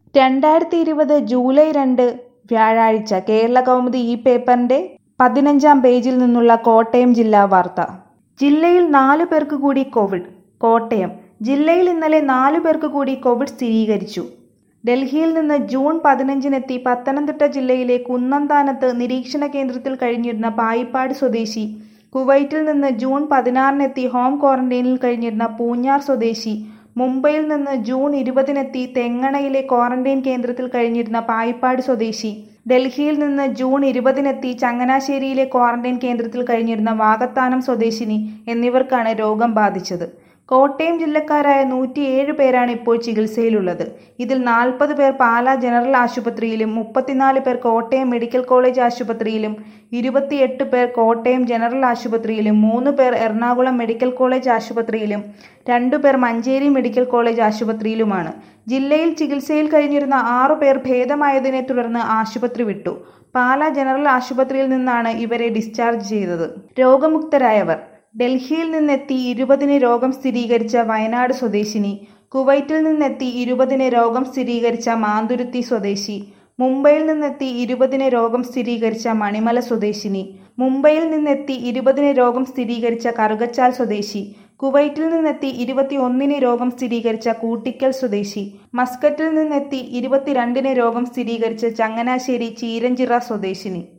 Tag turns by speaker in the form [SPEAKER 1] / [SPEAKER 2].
[SPEAKER 1] രണ്ടായിരത്തി ഇരുപത് ജൂലൈ രണ്ട് വ്യാഴാഴ്ച കേരള കൗമുദി ഈ പേപ്പറിന്റെ പതിനഞ്ചാം പേജിൽ നിന്നുള്ള കോട്ടയം ജില്ലാ വാർത്ത ജില്ലയിൽ നാലു പേർക്ക് കൂടി കോവിഡ് കോട്ടയം ജില്ലയിൽ ഇന്നലെ നാലു പേർക്ക് കൂടി കോവിഡ് സ്ഥിരീകരിച്ചു ഡൽഹിയിൽ നിന്ന് ജൂൺ പതിനഞ്ചിനെത്തി പത്തനംതിട്ട ജില്ലയിലെ കുന്നന്താനത്ത് നിരീക്ഷണ കേന്ദ്രത്തിൽ കഴിഞ്ഞിരുന്ന പായിപ്പാട് സ്വദേശി കുവൈറ്റിൽ നിന്ന് ജൂൺ പതിനാറിനെത്തി ഹോം ക്വാറന്റൈനിൽ കഴിഞ്ഞിരുന്ന പൂഞ്ഞാർ സ്വദേശി മുംബൈയിൽ നിന്ന് ജൂൺ ഇരുപതിനെത്തി തെങ്ങണയിലെ ക്വാറന്റൈൻ കേന്ദ്രത്തിൽ കഴിഞ്ഞിരുന്ന പായിപ്പാട് സ്വദേശി ഡൽഹിയിൽ നിന്ന് ജൂൺ ഇരുപതിനെത്തി ചങ്ങനാശ്ശേരിയിലെ ക്വാറന്റൈൻ കേന്ദ്രത്തിൽ കഴിഞ്ഞിരുന്ന വാകത്താനം സ്വദേശിനി എന്നിവർക്കാണ് രോഗം ബാധിച്ചത് കോട്ടയം ജില്ലക്കാരായ നൂറ്റിയേഴ് പേരാണ് ഇപ്പോൾ ചികിത്സയിലുള്ളത് ഇതിൽ നാൽപ്പത് പേർ പാലാ ജനറൽ ആശുപത്രിയിലും മുപ്പത്തിനാല് പേർ കോട്ടയം മെഡിക്കൽ കോളേജ് ആശുപത്രിയിലും ഇരുപത്തിയെട്ട് പേർ കോട്ടയം ജനറൽ ആശുപത്രിയിലും മൂന്ന് പേർ എറണാകുളം മെഡിക്കൽ കോളേജ് ആശുപത്രിയിലും രണ്ടു പേർ മഞ്ചേരി മെഡിക്കൽ കോളേജ് ആശുപത്രിയിലുമാണ് ജില്ലയിൽ ചികിത്സയിൽ കഴിഞ്ഞിരുന്ന ആറു പേർ ഭേദമായതിനെ തുടർന്ന് ആശുപത്രി വിട്ടു പാലാ ജനറൽ ആശുപത്രിയിൽ നിന്നാണ് ഇവരെ ഡിസ്ചാർജ് ചെയ്തത് രോഗമുക്തരായവർ ഡൽഹിയിൽ നിന്നെത്തി ഇരുപതിന് രോഗം സ്ഥിരീകരിച്ച വയനാട് സ്വദേശിനി കുവൈറ്റിൽ നിന്നെത്തി ഇരുപതിന് രോഗം സ്ഥിരീകരിച്ച മാന്തുരുത്തി സ്വദേശി മുംബൈയിൽ നിന്നെത്തി ഇരുപതിന് രോഗം സ്ഥിരീകരിച്ച മണിമല സ്വദേശിനി മുംബൈയിൽ നിന്നെത്തി ഇരുപതിന് രോഗം സ്ഥിരീകരിച്ച കറുകച്ചാൽ സ്വദേശി കുവൈറ്റിൽ നിന്നെത്തി ഇരുപത്തിയൊന്നിന് രോഗം സ്ഥിരീകരിച്ച കൂട്ടിക്കൽ സ്വദേശി മസ്കറ്റിൽ നിന്നെത്തി ഇരുപത്തിരണ്ടിന് രോഗം സ്ഥിരീകരിച്ച ചങ്ങനാശ്ശേരി ചീരഞ്ചിറ സ്വദേശിനി